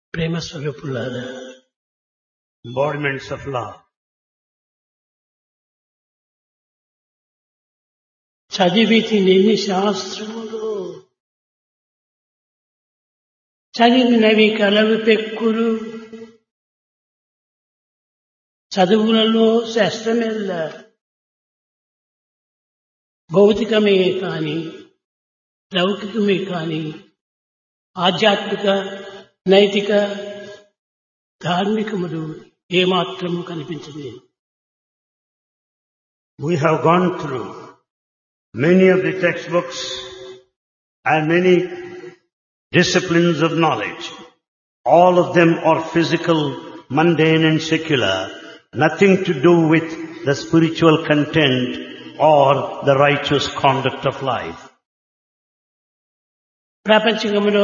ప్రేమ స్వరూపులారా embodiments of love. చదివి తిని శాస్త్రములు చదివినవి కలవి పెక్కులు చదువులలో శాస్త్రమెల్ల భౌతికమే కాని లౌకికమే కాని ఆధ్యాత్మిక నైతిక ధార్మికములు ఏమాత్రము కనిపించలేదు We have gone through many of the textbooks and many disciplines of knowledge. All of them are physical, mundane and secular, nothing to do with the spiritual content or the righteous conduct of life. ప్రాపంచికములో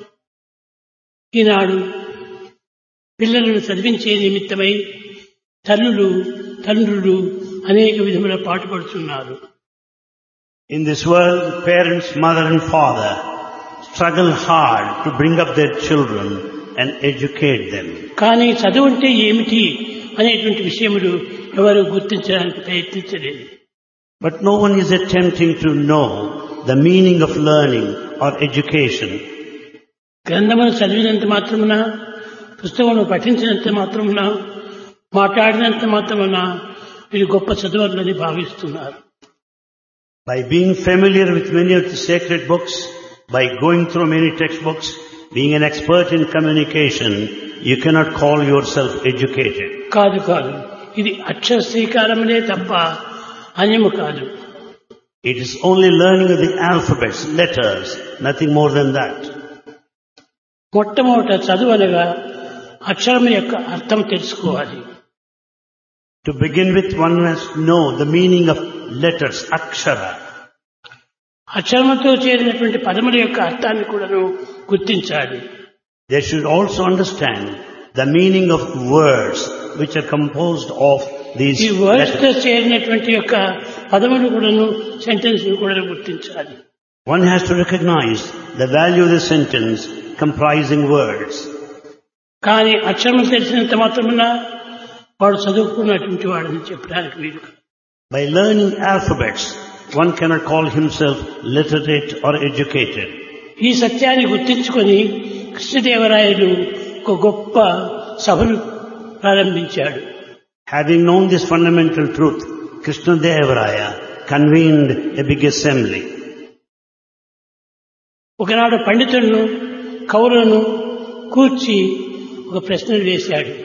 ఈనాడు పిల్లలను చదివించే నిమిత్తమై తల్లులు తండ్రులు అనేక విధముల పాటుపడుతున్నారు In this world, parents, mother and father struggle hard to bring up their children and educate them. కానీ చదువు అంటే ఏమిటి అనేటువంటి విషయములు ఎవరు గుర్తించడానికి ప్రయత్నించలేదు But no one is attempting to know the meaning of learning or education. గ్రంథమును చదివినంత మాత్రమున పుస్తకమును పఠించినంత మాత్రమున మాట్లాడినంత మాత్రమున వీరు గొప్ప చదువులని భావిస్తున్నారు By being familiar with many of the sacred books, by going through many textbooks, being an expert in communication, you cannot call yourself educated. కాదు కాదు ఇది అక్షర శ్రీకారములే తప్ప అన్యము కాదు It is only learning of the alphabets, letters, nothing more than that. మొట్టమొదట చదువు అనగా అక్షరం యొక్క అర్థం తెలుసుకోవాలి To begin with, one must know the meaning of letters, akshara. అక్షరముతో చేరినటువంటి పదముల యొక్క అర్థాన్ని కూడాను గుర్తించాలి They should also understand the meaning of words which are composed of these ఈ వర్డ్స్ తో letters. చేరినటువంటి యొక్క పదములు కూడాను సెంటెన్స్ కూడా గుర్తించాలి One has to recognize the value of the sentence comprising words. కానీ అక్షరం తెలిసినంత మాత్రమున వాడు చదువుకున్నటువంటి వాడని చెప్పడానికి వీలు కాదు. By learning alphabets, one cannot call himself literate or educated. ఈ సత్యాన్ని గుర్తించుకొని కృష్ణదేవరాయలు ఒక గొప్ప సభను ప్రారంభించాడు Having known this fundamental truth, Krishna Devaraya convened a big assembly. ఒకనాడు పండితులను కౌరులను కూర్చి ఒక ప్రశ్నలు వేశాడు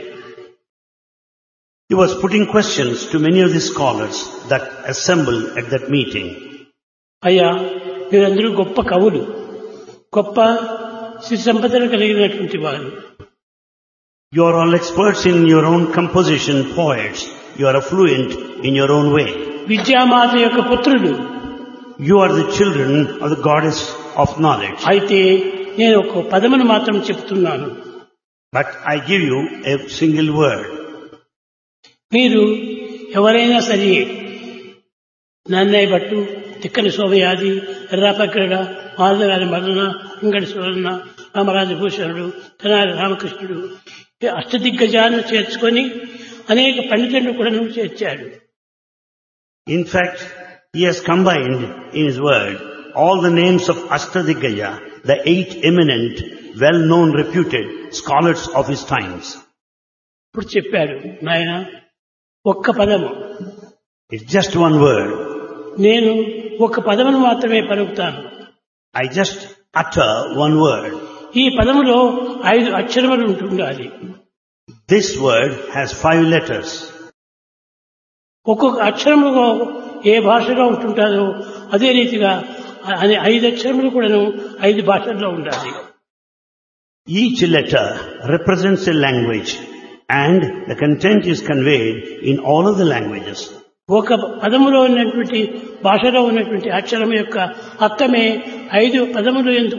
He was putting questions to many of the scholars that assembled at that meeting. అయ్యా మీరందరూ గొప్ప కవులు గొప్ప శ్రీ సంపదలు కలిగినటువంటి వారు You are all experts in your own composition, poets. You are fluent in your own way. విద్యామాత యొక్క పుత్రులు You are the children of the goddess of knowledge. అయితే నేను ఒక పదమును మాత్రం చెప్తున్నాను But I give you a single word. మీరు ఎవరైనా సరే నన్నయ్య భట్టు తిక్కని శోభయాది ఎర్రాపక్రడ మాధవగారి మరణ ఇంగడి సువర్ణ రామరాజభూషణుడు తెనాలి రామకృష్ణుడు ఈ అష్టదిగ్గజాలను చేర్చుకొని అనేక పండితులను కూడా చేర్చాడు In fact, he has combined in his word all the names of Ashtadigaya, the eight eminent, well-known, reputed scholars of his times. ఇప్పుడు చెప్పాడు నాయన ఒక్క పదము It's just one word. నేను ఒక్క పదమును మాత్రమే పలుకుతాను I just utter one word. ఈ పదములో ఐదు అక్షరములు ఉంటుండాలి This word has five letters. ఒక్కొక్క అక్షరము ఏ భాషలో ఉంటుంటారో అదే రీతిగా అనే ఐదు అక్షరములు కూడాను ఐదు భాషల్లో ఉండాలి Each letter represents a language and the content is conveyed in all of the languages. ఒక పదములో ఉన్నటువంటి భాషలో ఉన్నటువంటి అక్షరం యొక్క అర్థమే ఐదు పదములు ఎందుకు